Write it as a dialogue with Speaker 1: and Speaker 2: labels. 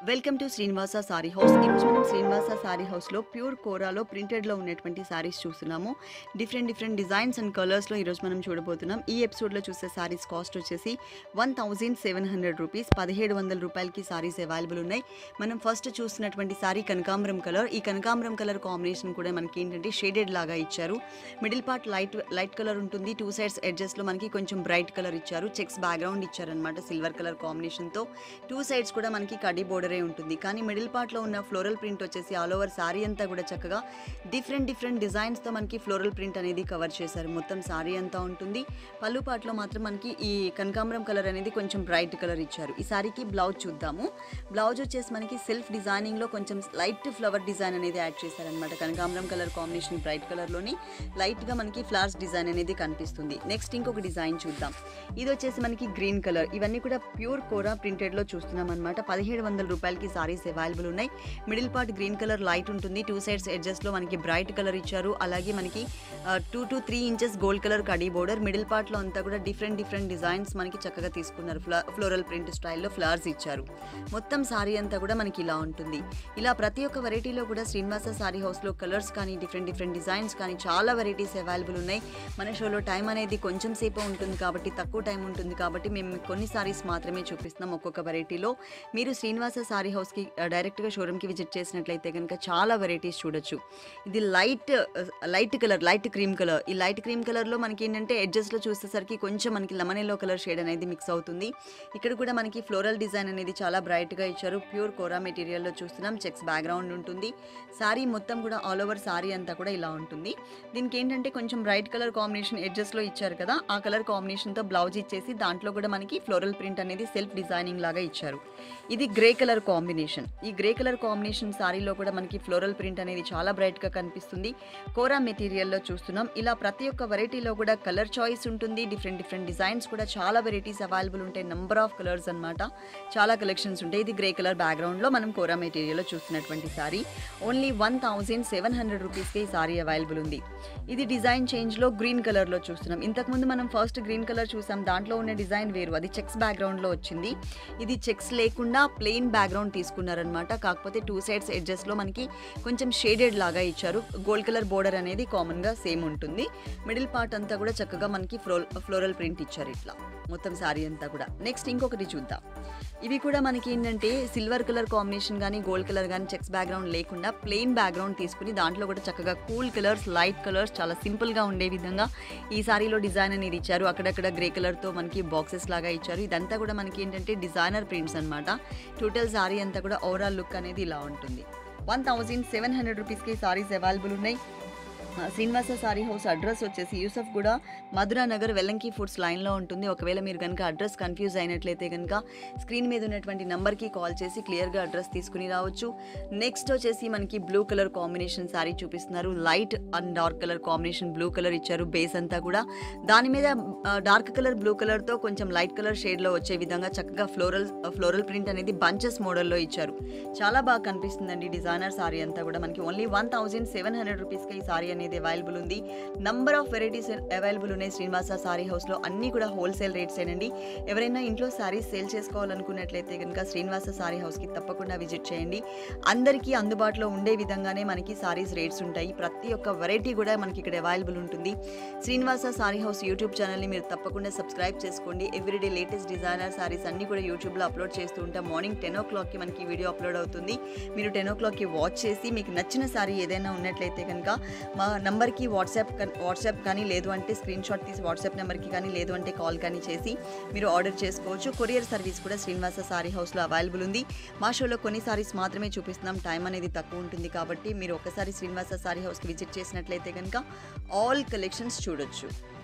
Speaker 1: welcome to Srinivasa sari house ఈరోజు మనం Srinivasa sorry హౌస్లో ప్యూర్ కోరాలో ప్రింటెడ్లో ఉన్నటువంటి సారీస్ చూస్తున్నాము డిఫరెంట్ డిఫరెంట్ డిజైన్స్ అండ్ కలర్స్లో ఈరోజు మనం చూడబోతున్నాం ఈ ఎపిసోడ్లో చూసే సారీస్ కాస్ట్ వచ్చేసి one thousand seven hundred rupees పదిహేడు వందల రూపాయలకి సారీస్ అవైలబుల్ ఉన్నాయి మనం ఫస్ట్ చూస్తున్నటువంటి సారీ కనకాంబరం కలర్ ఈ కనకాంబరం కలర్ కాంబినేషన్ కూడా మనకి ఏంటంటే షేడెడ్ లాగా ఇచ్చారు middle part light light colour ఉంటుంది టూ సైడ్స్ ఎడ్జెస్లో మనకి కొంచెం బ్రైట్ కలర్ ఇచ్చారు చెక్స్ బ్యాక్గ్రౌండ్ ఇచ్చారనమాట సిల్వర్ కలర్ కాంబినేషన్తో టూ సైడ్స్ కూడా మనకి కడి బోర్డరే ఉంటుంది కానీ మిడిల్ పార్ట్లో ఉన్న ఫ్లోరల్ ప్రింట్ వచ్చేసి ఆల్ ఓవర్ సారీ అంతా కూడా చక్కగా డిఫరెంట్ డిఫరెంట్ డిజైన్స్తో మనకి ఫ్లోరల్ ప్రింట్ అనేది కవర్ చేశారు మొత్తం సారీ అంతా ఉంటుంది పళ్ళు పాటలో మాత్రం మనకి ఈ కనకాంబరం కలర్ అనేది కొంచెం బ్రైట్ కలర్ ఇచ్చారు ఈ సారీకి బ్లౌజ్ చూద్దాము బ్లౌజ్ వచ్చేసి మనకి సెల్ఫ్ డిజైనింగ్లో కొంచెం లైట్ ఫ్లవర్ డిజైన్ అనేది యాడ్ చేశారనమాట కనకాంబరం కలర్ కాంబినేషన్ బ్రైట్ కలర్లోని లైట్గా మనకి ఫ్లవర్స్ డిజైన్ అనేది కనిపిస్తుంది నెక్స్ట్ ఇంకొక డిజైన్ చూద్దాం ఇది వచ్చేసి మనకి గ్రీన్ కలర్ ఇవన్నీ కూడా ప్యూర్ కోరా ప్రింటెడ్లో చూస్తున్నాం అనమాట పదిహేడు వందల రూపాయలకి సారీస్ అవైలబుల్ ఉన్నాయి middle part green colour light ఉంటుంది టూ సైడ్స్ ఎడ్జెస్ట్లో మనకి బ్రైట్ కలర్ ఇచ్చారు అలాగే మనకి two to three inches gold colour కడీ బోర్డర్ మిడిల్ పార్ట్లో అంతా కూడా డిఫరెంట్ డిఫరెంట్ డిజైన్స్ మనకి చక్కగా తీసుకున్నారు ఫ్ల ఫ్లోరల్ ప్రింట్ స్టైల్లో ఫ్లవర్స్ ఇచ్చారు మొత్తం సారీ అంతా కూడా మనకి ఇలా ఉంటుంది ఇలా ప్రతి ఒక్క వెరైటీలో కూడా శ్రీనివాస సారీ హౌస్లో కలర్స్ కానీ డిఫరెంట్ డిఫరెంట్ డిజైన్స్ కానీ చాలా వెరైటీస్ అవైలబుల్ ఉన్నాయి మన షోలో టైం అనేది కొంచెం సేపు ఉంటుంది కాబట్టి తక్కువ టైం ఉంటుంది కాబట్టి మేము మీకు కొన్ని సారీస్ మాత్రమే చూపిస్తున్నాం ఒక్కొక్క వెరైటీలో మీరు శ్రీనివాస సారీ హౌస్కి ఆ, డైరెక్ట్గా షోరూమ్కి విజిట్ చేసినట్లయితే కనుక చాలా వెరైటీస్ చూడొచ్చు ఇది light light colour light cream colour ఈ లైట్ క్రీమ్ కలర్లో మనకి ఏంటంటే ఎడ్జస్ట్లో చూసేసరికి కొంచెం మనకి లెమన్ ఎల్లో కలర్ షేడ్ అనేది మిక్స్ అవుతుంది ఇక్కడ కూడా మనకి ఫ్లోరల్ డిజైన్ అనేది చాలా బ్రైట్గా ఇచ్చారు ప్యూర్ కోరా మెటీరియల్లో చూస్తున్నాం చెక్స్ బ్యాక్గ్రౌండ్ ఉంటుంది సారీ మొత్తం కూడా ఆల్ ఓవర్ సారీ అంతా కూడా ఇలా ఉంటుంది దీనికి ఏంటంటే కొంచెం బ్రైట్ కలర్ కాంబినేషన్ ఎడ్జస్ట్లో ఇచ్చారు కదా ఆ కలర్ కాంబినేషన్తో బ్లౌజ్ ఇచ్చేసి దాంట్లో కూడా మనకి ఫ్లోరల్ ప్రింట్ అనేది సెల్ఫ్ డిజైనింగ్ లాగా ఇచ్చారు ఇది గ్రే కలర్ కాంబినేషన్ ఈ గ్రే కలర్ కాంబినేషన్ సారీలో కూడా మనకి ఫ్లోరల్ ప్రింట్ అనేది చాలా బ్రైట్గా కనిపిస్తుంది కోరా మెటీరియల్లో చూస్తున్నాం ఇలా ప్రతి ఒక్క వెరైటీలో కూడా కలర్ చాయిస్ ఉంటుంది డిఫరెంట్ డిఫరెంట్ డిజైన్స్ కూడా చాలా వెరైటీస్ అవైలబుల్ ఉంటాయి నెంబర్ ఆఫ్ కలర్స్ అన్నమాట చాలా కలెక్షన్స్ ఉంటాయి ఇది గ్రే కలర్ బ్యాక్గ్రౌండ్లో మనం కోరా మెటీరియల్లో చూస్తున్నటువంటి sari only one thousand seven hundred రూపీస్కి ఈ సారీ అవైలబుల్ ఉంది ఇది డిజైన్ చేంజ్లో గ్రీన్ కలర్లో చూస్తున్నాం ఇంతకుముందు మనం ఫస్ట్ గ్రీన్ కలర్ చూసాం దాంట్లో ఉన్న డిజైన్ వేరు అది చెక్స్ బ్యాక్గ్రౌండ్లో వచ్చింది ఇది చెక్స్ లేకుండా ప్లెయిన్ బ్యాక్గ్రౌండ్ తీసుకున్నారనమాట కాకపోతే టూ సైడ్స్ ఎడ్జెస్లో మనకి కొంచెం షేడెడ్ లాగా ఇచ్చారు గోల్డ్ కలర్ బోర్డర్ అనేది కామన్గా సేమ్ ఉంటుంది మిడిల్ పార్ట్ అంతా కూడా చక్కగా మనకి ఫ్లో ఫ్లోరల్ ప్రింట్ ఇచ్చారు ఇట్లా మొత్తం శారీ అంతా కూడా నెక్స్ట్ ఇంకొకటి చూద్దాం ఇవి కూడా మనకి ఏంటంటే సిల్వర్ కలర్ కాంబినేషన్ కానీ గోల్డ్ కలర్ కానీ చెక్స్ బ్యాక్గ్రౌండ్ లేకుండా ప్లెయిన్ బ్యాక్గ్రౌండ్ తీసుకుని దాంట్లో కూడా చక్కగా కూల్ కలర్స్ లైట్ కలర్స్ చాలా సింపుల్గా ఉండే విధంగా ఈ సారీలో డిజైన్ అనేది ఇచ్చారు అక్కడక్కడ గ్రే కలర్తో మనకి బాక్సెస్ లాగా ఇచ్చారు ఇదంతా కూడా మనకి ఏంటంటే డిజైనర్ ప్రింట్స్ అనమాట టోటల్ సారీ అంతా కూడా ఓవరాల్ లుక్ అనేది ఇలా ఉంటుంది వన్ థౌజండ్ సెవెన్ హండ్రెడ్ రూపీస్కి సారీస్ అవైలబుల్ ఉన్నాయి ఆ, శ్రీనివాస సారీ హౌస్ అడ్రస్ వచ్చేసి యూసఫ్ కూడా మధురా నగర్ వెల్లంకి ఫుడ్స్ లైన్లో ఉంటుంది ఒకవేళ మీరు కనుక అడ్రస్ కన్ఫ్యూజ్ అయినట్లయితే కనుక స్క్రీన్ మీద ఉన్నటువంటి నెంబర్కి కాల్ చేసి క్లియర్గా అడ్రస్ తీసుకుని రావచ్చు నెక్స్ట్ వచ్చేసి మనకి బ్లూ కలర్ కాంబినేషన్ సారీ చూపిస్తున్నారు light and dark colour combination blue colour ఇచ్చారు బేస్ అంతా కూడా దాని మీద డార్క్ కలర్ బ్లూ కలర్తో కొంచెం లైట్ కలర్ షేడ్లో వచ్చే విధంగా చక్కగా ఫ్లోరల్ ఫ్లోరల్ ప్రింట్ అనేది బంచెస్ మోడల్లో ఇచ్చారు చాలా బాగా కనిపిస్తుందండి డిజైనర్ సారీ అంతా కూడా మనకి only one thousand seven hundred రూపీస్కి ఈ సారీ అనేది అవైలబుల్ ఉంది నంబర్ ఆఫ్ వెరైటీస్ అవైలబుల్ ఉన్నాయి శ్రీనివాస సారీ హౌస్లో అన్నీ కూడా హోల్సేల్ రేట్స్ ఏనండి ఎవరైనా ఇంట్లో సారీస్ సేల్ చేసుకోవాలనుకున్నట్లయితే కనుక శ్రీనివాస సారీ హౌస్కి తప్పకుండా విజిట్ చేయండి అందరికీ అందుబాటులో ఉండే విధంగానే మనకి సారీస్ రేట్స్ ఉంటాయి ప్రతి ఒక్క వెరైటీ కూడా మనకి ఇక్కడ అవైలబుల్ ఉంటుంది శ్రీనివాస సారీ హౌస్ యూట్యూబ్ ఛానల్ని మీరు తప్పకుండా సబ్స్క్రైబ్ చేసుకోండి ఎవ్రీడే లేటెస్ట్ డిజైనర్ సారీస్ అన్ని కూడా యూట్యూబ్లో అప్లోడ్ చేస్తూ ఉంటాం మార్నింగ్ టెన్ ఓ క్లాక్కి మనకి వీడియో అప్లోడ్ అవుతుంది మీరు టెన్ ఓ క్లాక్కి వాచ్ చేసి మీకు నచ్చిన సారీ ఏదైనా ఉన్నట్లయితే కనుక మా నంబర్కి వాట్సాప్ కన్- వాట్సాప్ కానీ లేదు అంటే స్క్రీన్ షాట్ తీసి వాట్సాప్ నెంబర్కి కానీ లేదు అంటే కాల్ కానీ చేసి మీరు ఆర్డర్ చేసుకోవచ్చు కొరియర్ సర్వీస్ కూడా శ్రీనివాస సారీ హౌస్లో అవైలబుల్ ఉంది మా షోలో కొన్ని సారీస్ మాత్రమే చూపిస్తున్నాం టైం అనేది తక్కువ ఉంటుంది కాబట్టి మీరు ఒకసారి శ్రీనివాస సారీ హౌస్కి విజిట్ చేసినట్లయితే కనుక ఆల్ కలెక్షన్స్ చూడొచ్చు